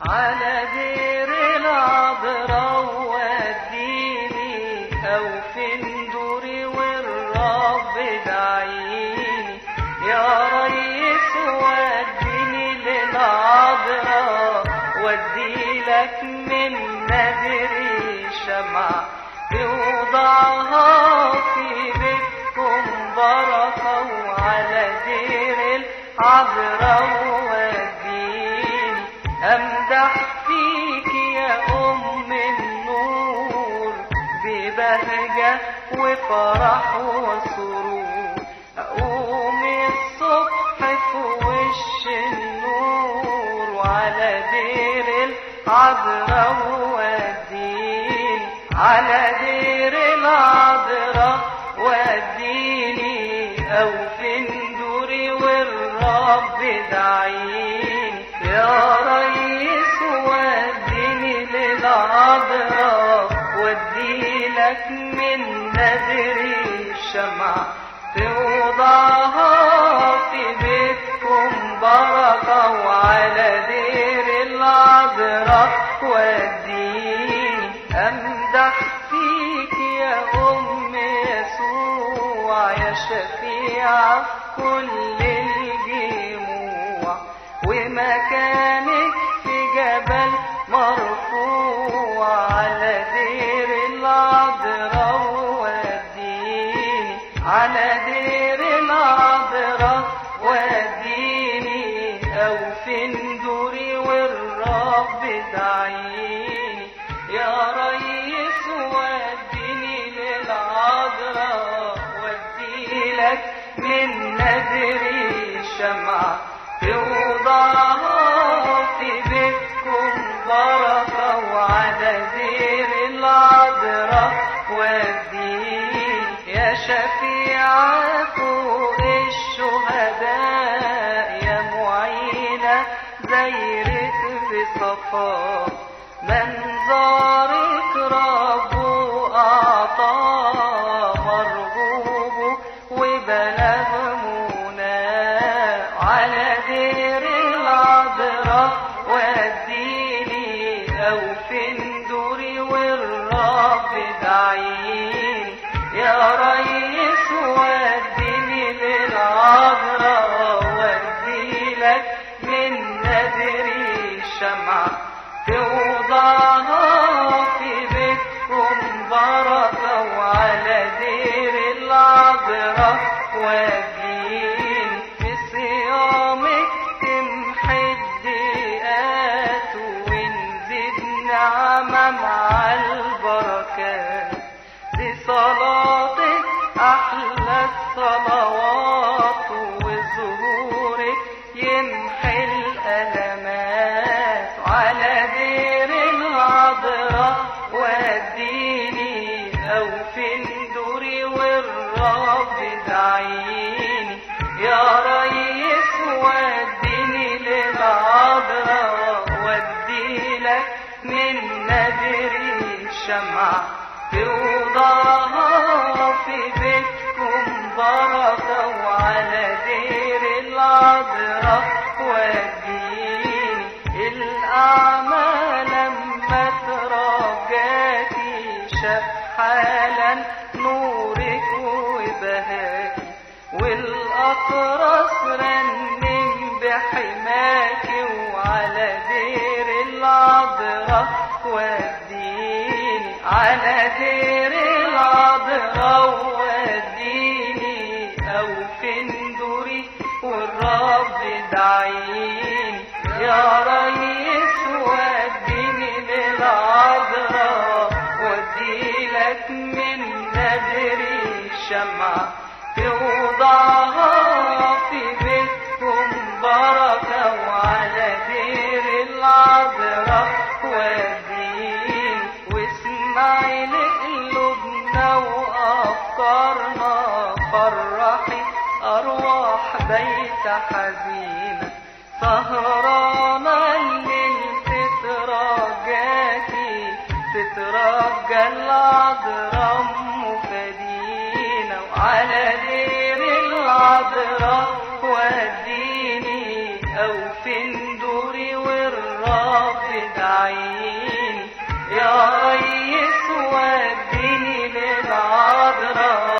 على دير العذراء وديني او في ندوري والرب دعيني يا ريس وديني للعذراء ودي لك من نذري شمع يوضعها في بيتكم بركة وعلى دير العذراء وديني أمدح فيك يا أم النور ببهجة وفرح وسرور أقوم الصبح في وش النور وعلى دير العذراء وديني على دير العذراء وديني أو في ندوري والرب دعيني يا ريس وديني للعذراء ودي لك من نذري شمع توضعها في بيتكم بركة وعلى دير العذراء وديني أمدح فيك يا أم يسوع يا شفيع كل الجموع ومكانك في جبل مرفوع على دير العذراء وديني على دير العذراء وديني أو في ندوري والرب دعيني يا ريس وديني للعذراء ودي لك من نذري شمع توضعها في بيتكم بركة وعلى دير العذراء وديني يا شفيعة فوق الشهداء يا معينة دايرة بصفاء منظرك ربه أعطى مرغوب وبلغ منى على دير العذراء وديني أو في ندوري والرب دعيني يا ريس وديني للعذراء ودي لك من نذري شمع توضعها في بيتكم بركة وعلى دير العذراء ودين في صيامك تمحي الضيقات ونزيد نعمة مع البركات دي صلاتك أحلى الصلوات وظهورك يمحي الألمات على دير العذراء وديني أو في ندوري والرب دعيني يا ريس وديني للعذراء ودي لك من نذري شمع توضعها في بيتكم بركة وعلى دير العذراء وديني الأعمى لما ترجاكي شاف حالا نورك وبهاكي والأطرس رنم بحماكي وعلى دير العذراء وديني على دير العذراء وديني أو في ندوري والرب دعيني يا ريس وديني للعذراء ودي لك من نذري شمع توضعها في بيتكم بركة وعلى دير العذراء ودين واسمعي لقلوبنا وأفكارنا فرحي أرواح بيت حزينة سهرانة الليل تترجاكي تترجى العذراء مفدينا وعلى دير العذراء وديني أو في ندوري والرب رب تعيني يا